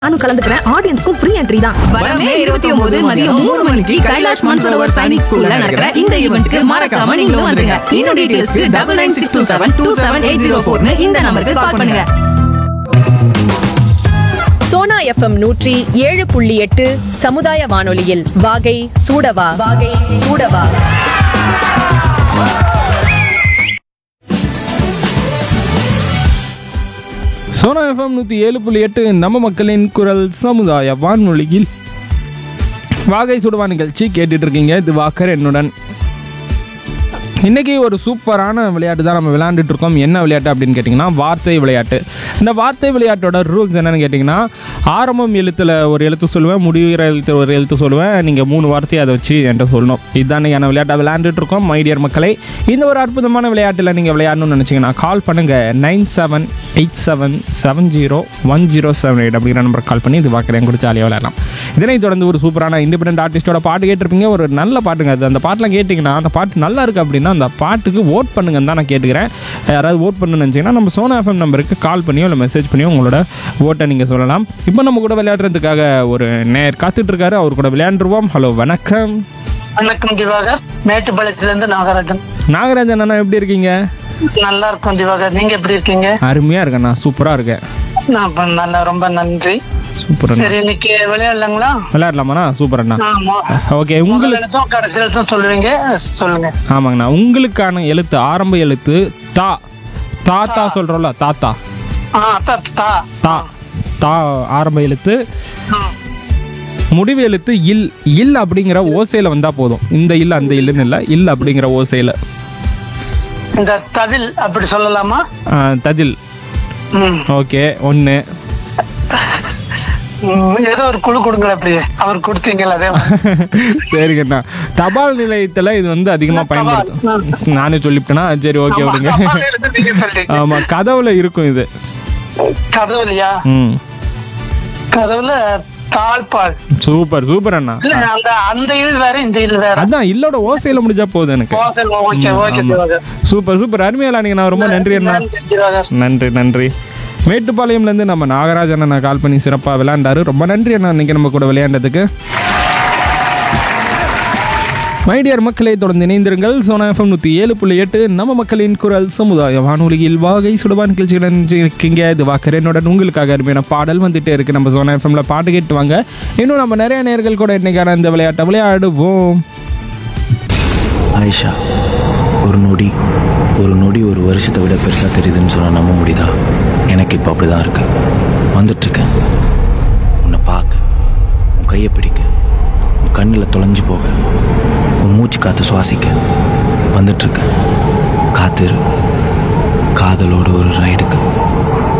நானும் கலந்துக்கிறேன் ஆடியன்ஸ்க்கும் free entry தான் வரமே இருபத்தி ஒன்பது மதியம் மூணு மணிக்கு கைலாஷ் மன்சரோவர் சைனிக் ஸ்கூல்ல நடக்கிற இந்த ஈவெண்ட்க்கு மறக்காம நீங்களும் வந்துருங்க இன்னும் டீடைல்ஸ்க்கு double nine six two seven two seven eight zero ஃபோர்னு இந்த நம்பருக்கு கால் பண்ணுங்க சோனா எஃப்எம் நூற்றி ஏழு புள்ளி எட்டு சமுதாய வானொலியில் வாகை சூடவா வாகை சூடவா சோனா எஃப்எம் நூற்றி ஏழு புள்ளி எட்டு நம்ம மக்களின் குரல் சமுதாய வானொலியில் வாகை சுடுவா நிகழ்ச்சி கேட்டுட்டு இருக்கீங்க இது வாக்கர் என்னுடன் இன்றைக்கி ஒரு சூப்பரான விளையாட்டு தான் நம்ம விளையாண்டுட்டு இருக்கோம் என்ன விளையாட்டு அப்படின்னு கேட்டிங்கன்னா வார்த்தை விளையாட்டு இந்த வார்த்தை விளையாட்டோட ரூல்ஸ் என்னன்னு கேட்டிங்கன்னா ஆரம்பம் எழுத்தில் ஒரு எழுத்து சொல்லுவேன் முடிகிற எழுத்து ஒரு எழுத்து சொல்லுவேன் நீங்கள் மூணு வார்த்தையை அதை வச்சு என்கிட்ட சொல்லணும் இதுதான் நீங்கள் விளையாட்டை விளையாண்டுட்டு இருக்கோம் மைடியர் மக்களை இந்த ஒரு அற்புதமான விளையாட்டில் நீங்கள் விளையாடணும்னு நினச்சிங்கன்னா கால் பண்ணுங்கள் nine seven eight seven seven zero one zero seven eight அப்படிங்கிற நம்பர் கால் பண்ணி இது பார்க்குறேன் கூட ஜாலியாக விளையாடலாம் இதனை தொடர்ந்து ஒரு சூப்பரான இண்டிபெண்டன்ட் ஆர்டிஸ்டோட பாட்டு கேட்டிருப்பீங்க ஒரு நல்ல பாட்டுங்க அது அந்த பாட்டெலாம் கேட்டிங்கன்னா அந்த பாட்டு நல்லா இருக்குது அப்படின்னா அந்த பாட்டுக்கு ஓட் பண்ணுங்கன்னு தான் நான் கேட்டுக்கிறேன் யாராவது ஓட் பண்ணணும்னு நினச்சிங்கன்னா நம்ம சோனா எஃப்எம் நம்பருக்கு கால் பண்ணியோ இல்லை மெசேஜ் பண்ணியோ உங்களோட ஓட்டை நீங்கள் சொல்லலாம் இப்போ நம்ம கூட விளையாடுறதுக்காக ஒரு நேர் காத்துட்டு இருக்காரு அவர் கூட விளையாண்டுருவோம் ஹலோ வணக்கம் வணக்கம் திவாகர் மேட்டுப்பாளையத்திலிருந்து நாகராஜன் நாகராஜன் அண்ணா எப்படி இருக்கீங்க நல்லா இருக்கும் திவாகர் நீங்க எப்படி இருக்கீங்க அருமையாக இருக்கேன் நான் சூப்பராக இருக்கேன் நான் இப்ப நல்லா ரொம்ப நன்றி சூப்பர் அண்ணா சரி இன்னைக்கு விளையாடலாங்களா விளையாடலாமாண்ணா சூப்பர் அண்ணா ஆமா ஓகே முதல் உங்களுக்கு எழுத்தும் கடைசி எழுத்தும் சொல்லுவீங்க சொல்லுங்க ஆமாங்கண்ணா உங்களுக்கான எழுத்து ஆரம்ப எழுத்து தா தாத்தா சொல்கிறோம்ல தாத்தா ஆ தா தா தா தா ஆரம்ப எழுத்து ஆ. முடிவு எழுத்து இல் இல் அப்படிங்கிற ஓசையில் வந்தால் போதும் இந்த இல் அந்த இல்லுன்னு இல்லை இல் அப்படிங்கிற ஓசையில் இந்த தவில் அப்படி சொல்லலாமா ததில் ம். ஓகே ஒன்று ம், ஏதோ ஒரு குழு கொடுங்களேன் அப்படி அவர் கொடுத்தீங்களா அதே மாதிரி. சரிங்கண்ணா தபால் நிலையத்தில் இது வந்து அதிகமாக பயன்படுத்தும் நானே சொல்லிவிட்டேனா சரி ஓகே ஆமா, விடுங்க தபால் எழுத்து நீங்க சொல்றீங்க. ஆமாம் கதவுல இருக்கும் இது கதவுலையா ம் கதவுல தாழ்பால் சூப்பர் சூப்பர் அண்ணா இல்ல அந்த அந்த இல் வேற இந்த இல் வேற அதான் இல்லோட ஓசையில முடிஞ்சா போதும் எனக்கு ஓசை, okay okay Diwakar super super அருமையா நீங்க நான் ரொம்ப நன்றி அண்ணா நன்றி திவாகர் நன்றி நன்றி மேட்டுப்பாளையம்லேருந்து நம்ம நாகராஜன் அண்ணா கால் பண்ணி சிறப்பாக விளையாண்டாரு ரொம்ப நன்றி அண்ணா இன்னைக்கு நம்ம கூட விளையாண்டதுக்கு மைடியர் மக்களை தொடர்ந்து இணைந்திருங்கள் சோனா எஃப்எம் நூற்றி ஏழு புள்ளி எட்டு நம்ம மக்களின் குரல் சமுதாய வானொலியில் வாகை சுடுவா நிகழ்ச்சியுடன் இருக்கீங்க இது வாக்கரனுடன் உங்களுக்காக அருமையான பாடல் வந்துட்டே இருக்கு நம்ம சோனா எஃப்எம்ல பாட்டு கேட்டு வாங்க இன்னும் நம்ம நிறைய நேர்கள் கூட இன்னைக்கான இந்த விளையாட்டை விளையாடுவோம் ஆயிஷா ஒரு நொடி ஒரு நொடி ஒரு வருஷத்தை விட பெருசாக தெரியுதுன்னு சொன்னால் நம்ப முடியுதா எனக்கு இப்போ அப்படி தான் இருக்கு வந்துட்டுருக்கேன் உன்னை பார்க்க உன் கையை பிடிக்க உன் கண்ணில் தொலைஞ்சு போக உன் மூச்சு காற்று சுவாசிக்க வந்துட்டுருக்கேன் காத்திரு காதலோட ஒரு ரைடுக்கு